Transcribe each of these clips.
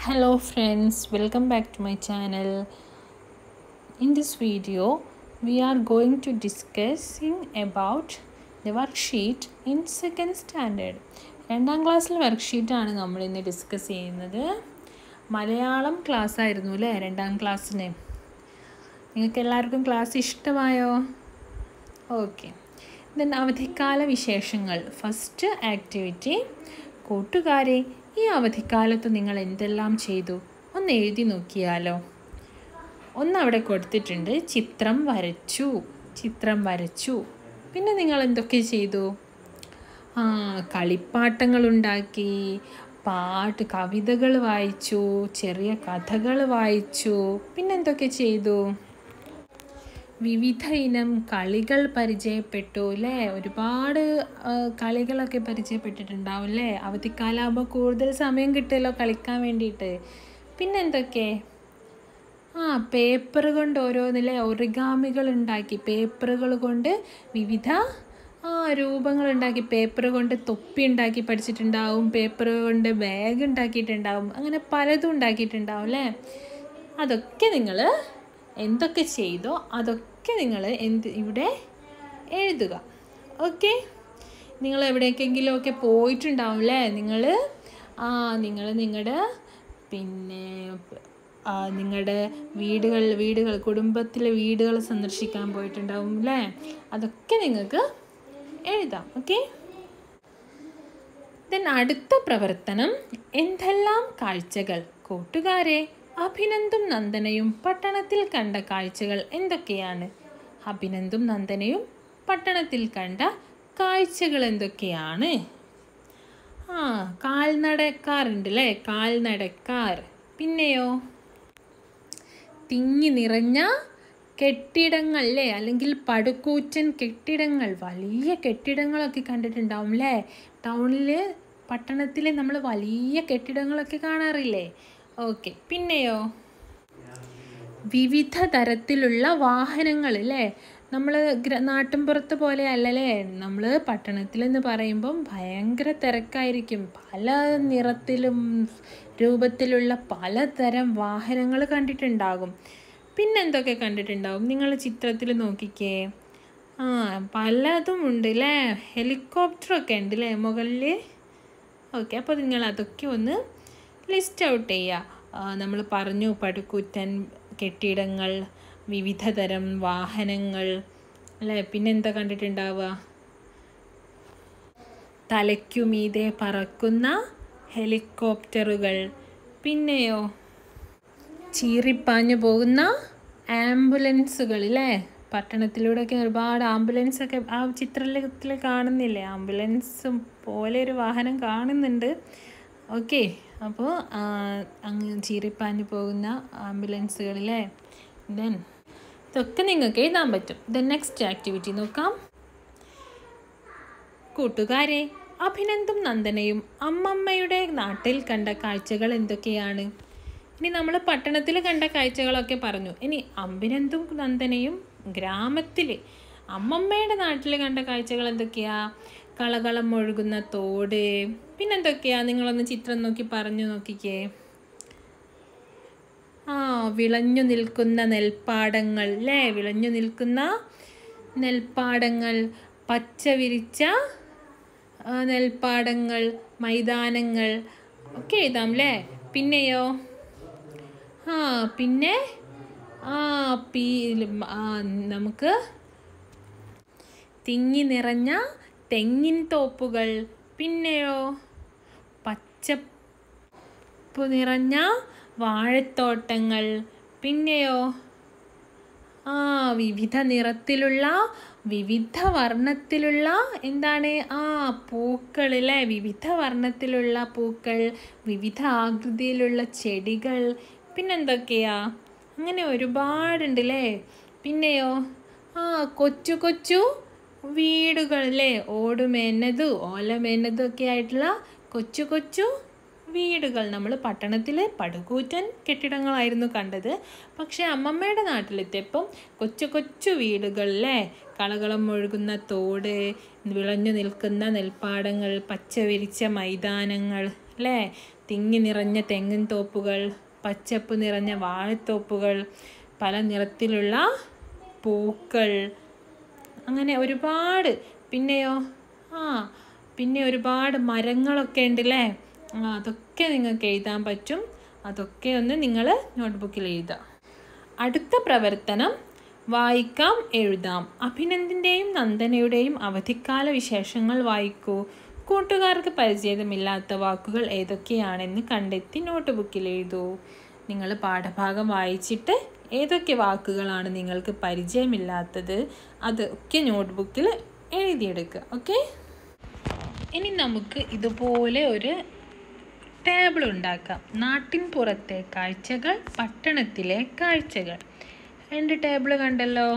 hello friends welcome back to my channel in this video we are going to discussing about the worksheet in second standard രണ്ടാം ക്ലാസ്സിലെ വർക്ക്ഷീറ്റാണ് നമ്മൾ ഇന്ന് discuss ചെയ്യുന്നത് Malayalam class ആയിരുന്നു അല്ലേ രണ്ടാം ക്ലാസ്സിന് നിങ്ങൾക്ക് എല്ലാവർക്കും ക്ലാസ് ഇഷ്ടമായോ ഓക്കെ ദെൻ അവധിക്കാല വിശേഷങ്ങൾ ഫസ്റ്റ് ആക്ടിവിറ്റി കൂട്ടുകാരെ ഈ അവധിക്കാലത്ത് നിങ്ങൾ എന്തെല്ലാം ചെയ്തു ഒന്ന് എഴുതി നോക്കിയാലോ ഒന്ന് അവിടെ കൊടുത്തിട്ടുണ്ട് ചിത്രം വരച്ചു ചിത്രം വരച്ചു പിന്നെ നിങ്ങൾ എന്തൊക്കെ ചെയ്തു ആ കളിപ്പാട്ടങ്ങളുണ്ടാക്കി പാട്ട് കവിതകൾ വായിച്ചു ചെറിയ കഥകൾ വായിച്ചു പിന്നെന്തൊക്കെ ചെയ്തു വിവിധ ഇനം കളികൾ പരിചയപ്പെട്ടു അല്ലേ ഒരുപാട് ആ, കളികളൊക്കെ പരിചയപ്പെട്ടിട്ടുണ്ടാവും അല്ലേ അവധിക്കാലാകുമ്പോൾ കൂടുതൽ സമയം കിട്ടുമല്ലോ കളിക്കാൻ വേണ്ടിയിട്ട് പിന്നെന്തൊക്കെ ആ പേപ്പർ കൊണ്ട് ഓരോന്നിലെ ഒറിഗാമികൾ ഉണ്ടാക്കി പേപ്പറുകൾ കൊണ്ട് വിവിധ ആ രൂപങ്ങൾ ഉണ്ടാക്കി പേപ്പർ കൊണ്ട് തൊപ്പി ഉണ്ടാക്കി പഠിച്ചിട്ടുണ്ടാവും പേപ്പർ കൊണ്ട് ബാഗ് ഉണ്ടാക്കിയിട്ടുണ്ടാവും അങ്ങനെ പലതും ഉണ്ടാക്കിയിട്ടുണ്ടാവും അല്ലേ അതൊക്കെ നിങ്ങൾ എന്തൊക്കെ ചെയ്തോ അതൊക്കെ നിങ്ങൾ എന്ത് ഇവിടെ എഴുതുക ഓക്കെ നിങ്ങൾ എവിടേക്കെങ്കിലും ഒക്കെ പോയിട്ടുണ്ടാവും അല്ലേ നിങ്ങൾ ആ നിങ്ങൾ നിങ്ങളുടെ പിന്നെ ആ, നിങ്ങളുടെ വീടുകൾ വീടുകൾ കുടുംബത്തിലെ വീടുകൾ സന്ദർശിക്കാൻ പോയിട്ടുണ്ടാവും അല്ലേ അതൊക്കെ നിങ്ങൾക്ക് എഴുതാം ഓക്കെ ദെൻ അടുത്ത പ്രവർത്തനം എന്തെല്ലാം കാഴ്ചകൾ കൂട്ടുകാരെ അഭിനന്ദും നന്ദനയും പട്ടണത്തിൽ കണ്ട കാഴ്ചകൾ എന്തൊക്കെയാണ് അഭിനന്ദും നന്ദനയും പട്ടണത്തിൽ കണ്ട കാഴ്ചകൾ എന്തൊക്കെയാണ് ആ കാൽനടക്കാറുണ്ട് അല്ലേ കാൽനടക്കാർ പിന്നെയോ തിങ്ങി നിറഞ്ഞ കെട്ടിടങ്ങൾ അല്ലേ അല്ലെങ്കിൽ പടുകൂറ്റൻ കെട്ടിടങ്ങൾ വലിയ കെട്ടിടങ്ങളൊക്കെ കണ്ടിട്ടുണ്ടാവും അല്ലേ ടൗണിൽ പട്ടണത്തിൽ നമ്മൾ വലിയ കെട്ടിടങ്ങളൊക്കെ കാണാറില്ലേ ഓക്കെ പിന്നെയോ വിവിധ തരത്തിലുള്ള വാഹനങ്ങൾ അല്ലേ നമ്മൾ നാട്ടിൻപുറത്ത് പോലെ അല്ലല്ലേ നമ്മൾ പട്ടണത്തിൽ എന്ന് പറയുമ്പം ഭയങ്കര തിരക്കായിരിക്കും പല നിറത്തിലും രൂപത്തിലുള്ള പലതരം വാഹനങ്ങൾ കണ്ടിട്ടുണ്ടാകും പിന്നെന്തൊക്കെ കണ്ടിട്ടുണ്ടാവും നിങ്ങൾ ചിത്രത്തിൽ നോക്കിക്കേ ആ പലതും ഉണ്ട് അല്ലേ ഹെലികോപ്റ്ററൊക്കെ ഉണ്ട് അല്ലേ മുകളിൽ ഓക്കെ അപ്പോൾ നിങ്ങൾ അതൊക്കെ ഒന്ന് ലിസ്റ്റ് ഔട്ട് ചെയ്യുക നമ്മൾ പറഞ്ഞു പടുകൂറ്റൻ കെട്ടിടങ്ങൾ വിവിധ തരം വാഹനങ്ങൾ അല്ലേ പിന്നെന്താ കണ്ടിട്ടുണ്ടാവുക തലയ്ക്കുമീതെ പറക്കുന്ന ഹെലികോപ്റ്ററുകൾ പിന്നെയോ ചീറിപ്പാഞ്ഞു പോകുന്ന ആംബുലൻസുകൾ അല്ലേ പട്ടണത്തിലൂടെയൊക്കെ ഒരുപാട് ആംബുലൻസ് ഒക്കെ ആ ചിത്രത്തിൽ കാണുന്നില്ലേ ആംബുലൻസും പോലെ ഒരു വാഹനം കാണുന്നുണ്ട് ഓക്കെ അപ്പോൾ അങ്ങ് ചീറിപ്പാഞ്ഞു പോകുന്ന ആംബുലൻസുകളിലെ ദെൻ ഇതൊക്കെ നിങ്ങൾക്ക് എഴുതാൻ പറ്റും ദെൻ നെക്സ്റ്റ് ആക്ടിവിറ്റി നോക്കാം കൂട്ടുകാരെ അഭിനന്ദും നന്ദനയും അമ്മമ്മയുടെ നാട്ടിൽ കണ്ട കാഴ്ചകൾ എന്തൊക്കെയാണ് ഇനി നമ്മൾ പട്ടണത്തിൽ കണ്ട കാഴ്ചകളൊക്കെ പറഞ്ഞു ഇനി അഭിനന്ദും നന്ദനയും ഗ്രാമത്തിൽ അമ്മമ്മയുടെ നാട്ടിൽ കണ്ട കാഴ്ചകൾ എന്തൊക്കെയാ കളകളം ഒഴുകുന്ന തോട് പിന്നെന്തൊക്കെയാ നിങ്ങളൊന്ന് ചിത്രം നോക്കി പറഞ്ഞു നോക്കിക്കേ ആ വിളഞ്ഞു നിൽക്കുന്ന നെൽപ്പാടങ്ങൾ അല്ലേ വിളഞ്ഞു നിൽക്കുന്ന നെൽപ്പാടങ്ങൾ പച്ച വിരിച്ച ആ, നെൽപ്പാടങ്ങൾ മൈതാനങ്ങൾ ഒക്കെ എഴുതാം അല്ലേ പിന്നെയോ ആ പിന്നെ ആ പീ ആ നമുക്ക് തിങ്ങി നിറഞ്ഞ തെങ്ങിൻ തോപ്പുകൾ പിന്നെയോ പച്ചപ്പ് നിറഞ്ഞ വാഴത്തോട്ടങ്ങൾ പിന്നെയോ ആ വിവിധ നിറത്തിലുള്ള വിവിധ വർണ്ണത്തിലുള്ള എന്താണ് ആ പൂക്കൾ അല്ലേ വിവിധ വർണ്ണത്തിലുള്ള പൂക്കൾ വിവിധ ആകൃതിയിലുള്ള ചെടികൾ പിന്നെന്തൊക്കെയാ അങ്ങനെ ഒരുപാടുണ്ട് അല്ലേ പിന്നെയോ ആ കൊച്ചു കൊച്ചു വീടുകൾ അല്ലേ ഓടുമേനതും ഓലമേനതും ഒക്കെ ആയിട്ടുള്ള കൊച്ചു കൊച്ചു വീടുകൾ നമ്മൾ പട്ടണത്തിൽ പടുകൂറ്റൻ കെട്ടിടങ്ങളായിരുന്നു കണ്ടത് പക്ഷേ അമ്മമ്മയുടെ നാട്ടിലെത്തിയപ്പം കൊച്ചു കൊച്ചു വീടുകളിലെ കളകളം ഒഴുകുന്ന തോട് വിളഞ്ഞു നിൽക്കുന്ന നെൽപ്പാടങ്ങൾ പച്ച വിരിച്ച മൈതാനങ്ങൾ അല്ലേ തിങ്ങി നിറഞ്ഞ തെങ്ങിൻ തോപ്പുകൾ പച്ചപ്പ് നിറഞ്ഞ വാഴത്തോപ്പുകൾ പല നിറത്തിലുള്ള പൂക്കൾ അങ്ങനെ ഒരുപാട് പിന്നെയോ ആ പിന്നെ ഒരുപാട് മരങ്ങളൊക്കെ ഉണ്ടല്ലേ ആ അതൊക്കെ നിങ്ങൾക്ക് എഴുതാൻ പറ്റും അതൊക്കെ ഒന്ന് നിങ്ങൾ നോട്ട്ബുക്കിൽ എഴുതുക അടുത്ത പ്രവർത്തനം വായിക്കാം എഴുതാം അഭിനന്ദിൻ്റെയും നന്ദനയുടെയും അവധിക്കാല വിശേഷങ്ങൾ വായിക്കൂ കൂട്ടുകാർക്ക് പരിചയമില്ലാത്ത വാക്കുകൾ ഏതൊക്കെയാണെന്ന് കണ്ടെത്തി നോട്ട് ബുക്കിൽ എഴുതൂ നിങ്ങൾ പാഠഭാഗം വായിച്ചിട്ട് ഏതൊക്കെ വാക്കുകളാണ് നിങ്ങൾക്ക് പരിചയമില്ലാത്തത് അതൊക്കെ നോട്ട് ബുക്കിൽ എഴുതിയെടുക്കുക ഓക്കെ ഇനി നമുക്ക് ഇതുപോലെ ഒരു ടേബിൾ ഉണ്ടാക്കാം നാട്ടിൻ പുറത്തെ കാഴ്ചകൾ പട്ടണത്തിലെ കാഴ്ചകൾ രണ്ട് ടേബിൾ കണ്ടല്ലോ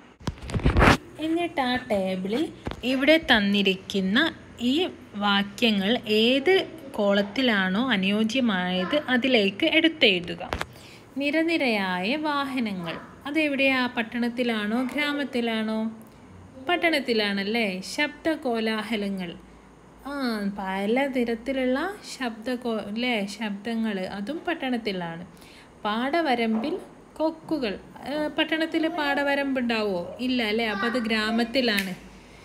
എന്നിട്ട് ആ ടേബിളിൽ ഇവിടെ തന്നിരിക്കുന്ന ഈ വാക്യങ്ങൾ ഏത് കോളത്തിലാണോ അനുയോജ്യമായത് അതിലേക്ക് എടുത്തെഴുതുക നിരനിരയായ വാഹനങ്ങൾ അതെവിടെയാ പട്ടണത്തിലാണോ ഗ്രാമത്തിലാണോ പട്ടണത്തിലാണല്ലേ ശബ്ദ കോലാഹലങ്ങൾ ആ പലതരത്തിലുള്ള ശബ്ദ കോ അല്ലേ ശബ്ദങ്ങൾ അതും പട്ടണത്തിലാണ് പാടവരമ്പിൽ കൊക്കുകൾ പട്ടണത്തിൽ പാടവരമ്പുണ്ടാവോ ഇല്ല അല്ലേ അപ്പോൾ അത് ഗ്രാമത്തിലാണ്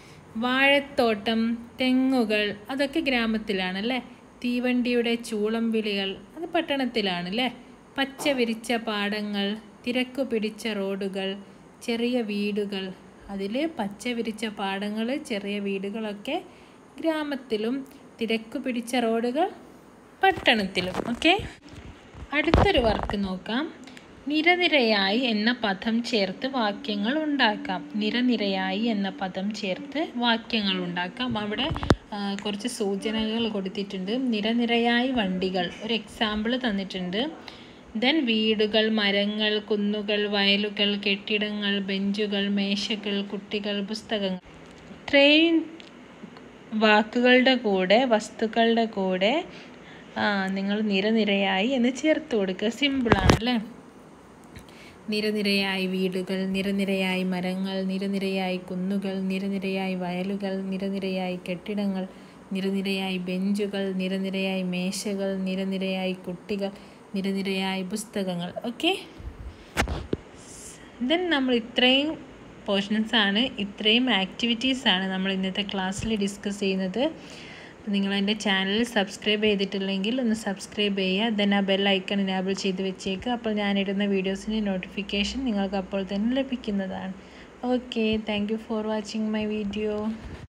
വാഴത്തോട്ടം തെങ്ങുകൾ അതൊക്കെ ഗ്രാമത്തിലാണ് അല്ലേ തീവണ്ടിയുടെ ചൂളം വിളികൾ അത് പട്ടണത്തിലാണ് അല്ലേ പച്ച വിരിച്ച പാടങ്ങൾ തിരക്കു പിടിച്ച റോഡുകൾ ചെറിയ വീടുകൾ അതിൽ പച്ച വിരിച്ച പാടങ്ങൾ ചെറിയ വീടുകളൊക്കെ ഗ്രാമത്തിലും തിരക്കു പിടിച്ച റോഡുകൾ പട്ടണത്തിലും ഓക്കെ അടുത്തൊരു വർക്ക് നോക്കാം നിരനിരയായി എന്ന പദം ചേർത്ത് വാക്യങ്ങൾ ഉണ്ടാക്കാം നിരനിരയായി എന്ന പദം ചേർത്ത് വാക്യങ്ങൾ ഉണ്ടാക്കാം അവിടെ ആ, കുറച്ച് സൂചനകൾ കൊടുത്തിട്ടുണ്ട് നിരനിരയായി വണ്ടികൾ ഒരു എക്സാമ്പിൾ തന്നിട്ടുണ്ട് ദെൻ വീടുകൾ മരങ്ങൾ കുന്നുകൾ വയലുകൾ കെട്ടിടങ്ങൾ ബെഞ്ചുകൾ മേശകൾ കുട്ടികൾ പുസ്തകങ്ങൾ ട്രെയിൻ വാക്കുകളുടെ കൂടെ വസ്തുക്കളുടെ കൂടെ ആ, നിങ്ങൾ നിരനിരയായി എന്ന് ചേർത്ത് കൊടുക്കുക സിമ്പിളാണ് അല്ലേ നിരനിരയായി വീടുകൾ നിരനിരയായി മരങ്ങൾ നിരനിരയായി കുന്നുകൾ നിരനിരയായി വയലുകൾ നിരനിരയായി കെട്ടിടങ്ങൾ നിരനിരയായി ബെഞ്ചുകൾ നിരനിരയായി മേശകൾ നിരനിരയായി കുട്ടികൾ നിരനിരയായി പുസ്തകങ്ങൾ ഓക്കെ ദെൻ നമ്മൾ ഇത്രയും പോർഷൻസ് ആണ് ഇത്രയും ആക്ടിവിറ്റീസ് ആണ് നമ്മൾ ഇന്നത്തെ ക്ലാസ്സിൽ ഡിസ്കസ് ചെയ്യുന്നത് നിങ്ങൾ എൻ്റെ ചാനൽ സബ്സ്ക്രൈബ് ചെയ്തിട്ടില്ലെങ്കിൽ ഒന്ന് സബ്സ്ക്രൈബ് ചെയ്യുക ദെൻ ആ ബെൽ ഐക്കൺ ഇനാബിൾ ചെയ്ത് വെച്ചേക്കുക അപ്പോൾ ഞാനിടുന്ന വീഡിയോസിൻ്റെ നോട്ടിഫിക്കേഷൻ നിങ്ങൾക്ക് അപ്പോൾ തന്നെ ലഭിക്കുന്നതാണ് okay thank you for watching my video